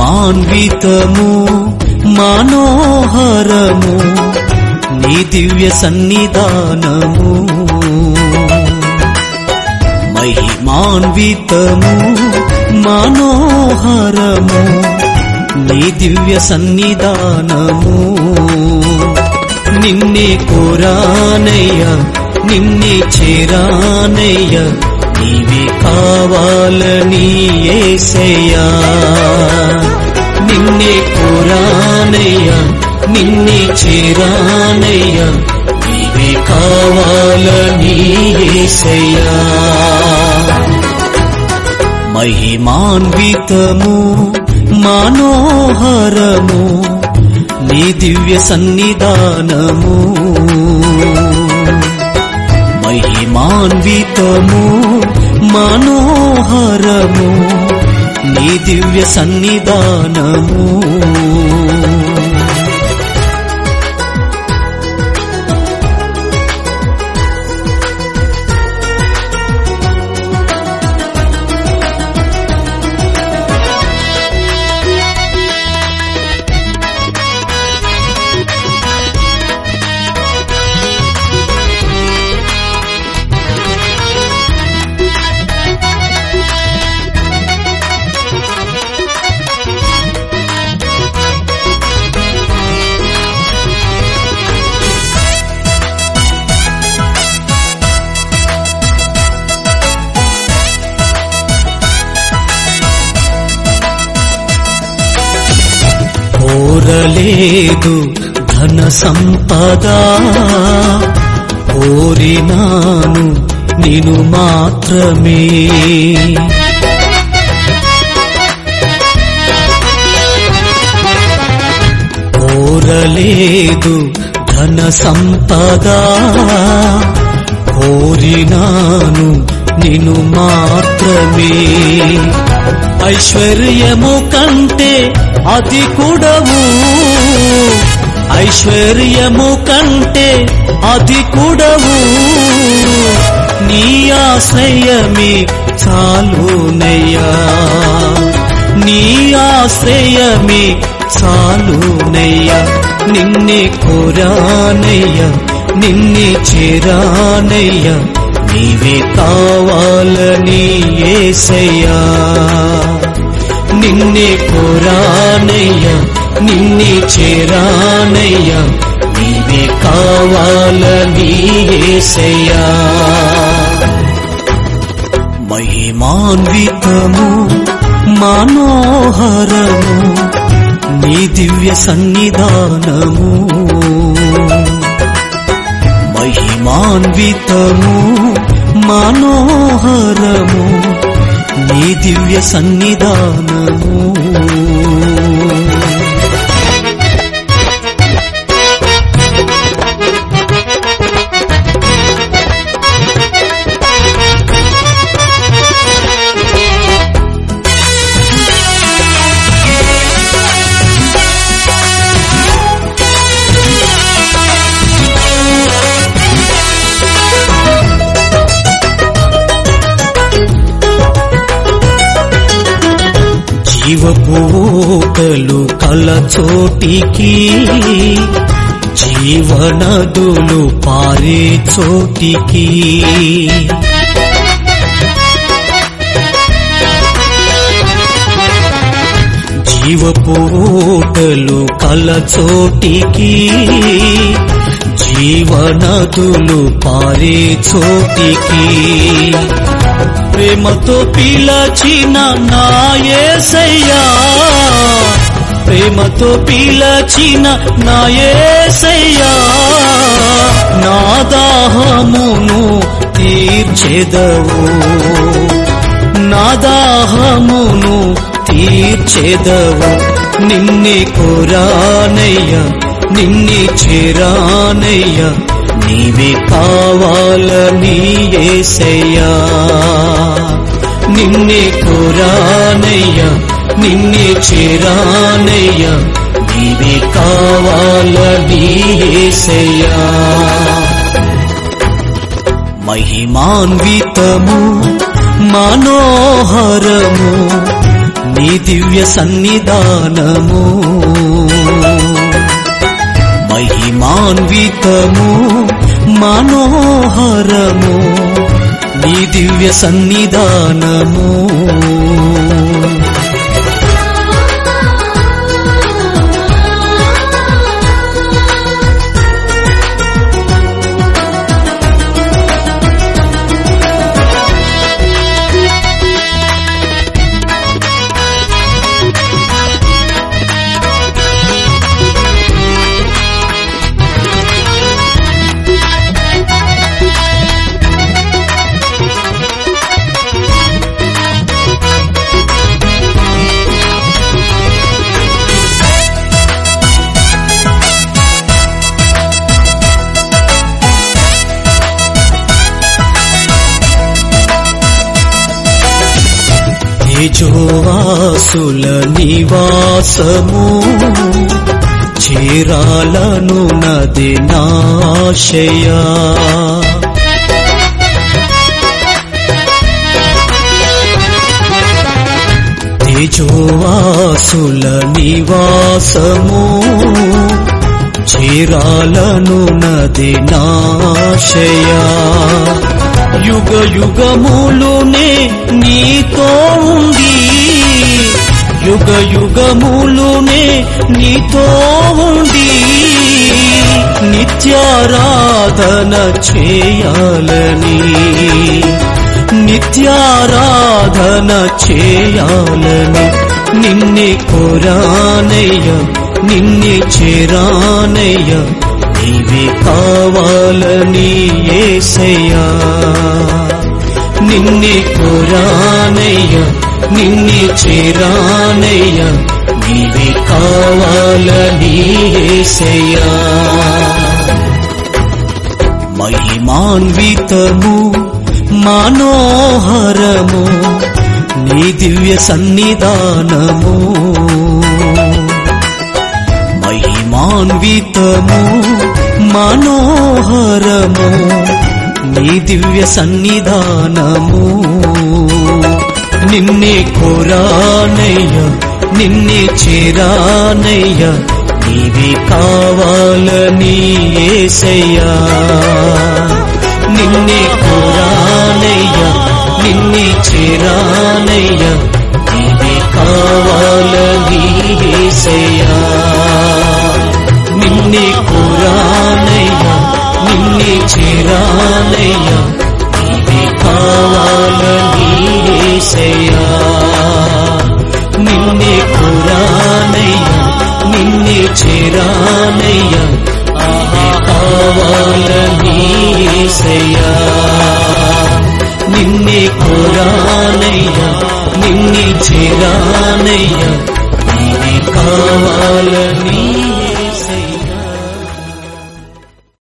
మహిమాన్వితము మనోహరము నీ దివ్య సన్నిధానము మహిమాన్వితము మనోహరము నీ దివ్య సన్నిధానము నిన్నే కోరానయ్య నిన్నే చేరానయ్య నీవే కావాలని ఏసయ్యా నిన్నే కోరానయ్య నిన్నే చేరానయ్య నీవే కావాలని ఏసయ్యా మహిమాన్వితము మనోహరము నీ దివ్య సన్నిధానము మహిమాన్వితము మనోహరము నీ దివ్య సన్నిధానము కోరలేదు ధన సంపద కోరినాను నేను మాత్రమే కోరలేదు ధన సంపద కోరినాను నిన్ను మాత్రమే ఐశ్వర్యము కంటే అది కూడవు ఐశ్వర్యము కంటే అది కూడవు నీ ఆశ్రయమే చాలునయ్యా నీ ఆశ్రయమే చాలునయ్యా నిన్నే కోరానయ్యా నిన్నే చేరానయ్యా నీవే కావాలని ఏసయ్యా నిన్నే కోరానయ్యా నిన్నే చేరానయ్యా నీవే కావాలని ఏసయ్యా మహిమాన్వితము మనోహరము నీ దివ్య సన్నిధానము మహిమాన్వితము మనోహరము నీ దివ్య సన్నిధానము జీవపోకలు కల చోటికి జీవనదులు పారే చోటికి జీవపోకలు కల చోటికి జీవనదులు పారే చోటికి ప్రేమతో పిలచిన నాయసయ్యా ప్రేమతో పిలచిన నాయసయ్యా నా దాహమును తీర్చెదవు నా దాహమును తీర్చెదవు నిన్నే కోరానయ్యా నిన్నే చేరానయ్యా నీవే కావాలని ఏసయ్యా నిన్నే కోరానయ్యా నిన్నే చేరానయ్యా నీవే కావాలని ఏసయ్యా మహిమాన్వితము మనోహరము నీ దివ్య సన్నిధానము మహిమాన్వితము మనోహరము నీ దివ్య సన్నిధానము తేజోవాసుల నివాసము చేరాలను నది నాశయా తేజోవాసుల నివాసము చేరాలను నది నాశయా యుగ యుగములునే నీతో ఉండి యుగ యుగములునే నీతో ఉండి నిత్యారాధన చేయాలని నిత్యారాధన చేయాలని నిన్నే కోరానయ్య నిన్నే చేరానయ్య నీవే కావాలని ఏసయ్యా నిన్నే కోరానయ్య నిన్నే చేరానయ్య నీవే కావాలని ఏసయ్యా మహిమాన్వితము మనోహరము నీ దివ్య సన్నిధానము మహిమాన్వితము మనోహరము నీ దివ్య సన్నిధానము నిన్నే కోరానయ్య నిన్నే చేరానయ్య నీవే కావాలని ఏసయ్యా నిన్నే కోరానయ్య నిన్నే చేరానయ్య నీవే కావాలని ఏసయ్యా నిన్నే కోరానయ్య నిన్నే చేరానయ్య నీవే కావాలని ఏసయ్యా నిన్నే కోరానయ్య నిన్నే చేరానయ్య ఆహా కావాలని ఏసయ్యా నిన్నే కోరానయ్య నిన్నే చేరానయ్య నీవే కావాలని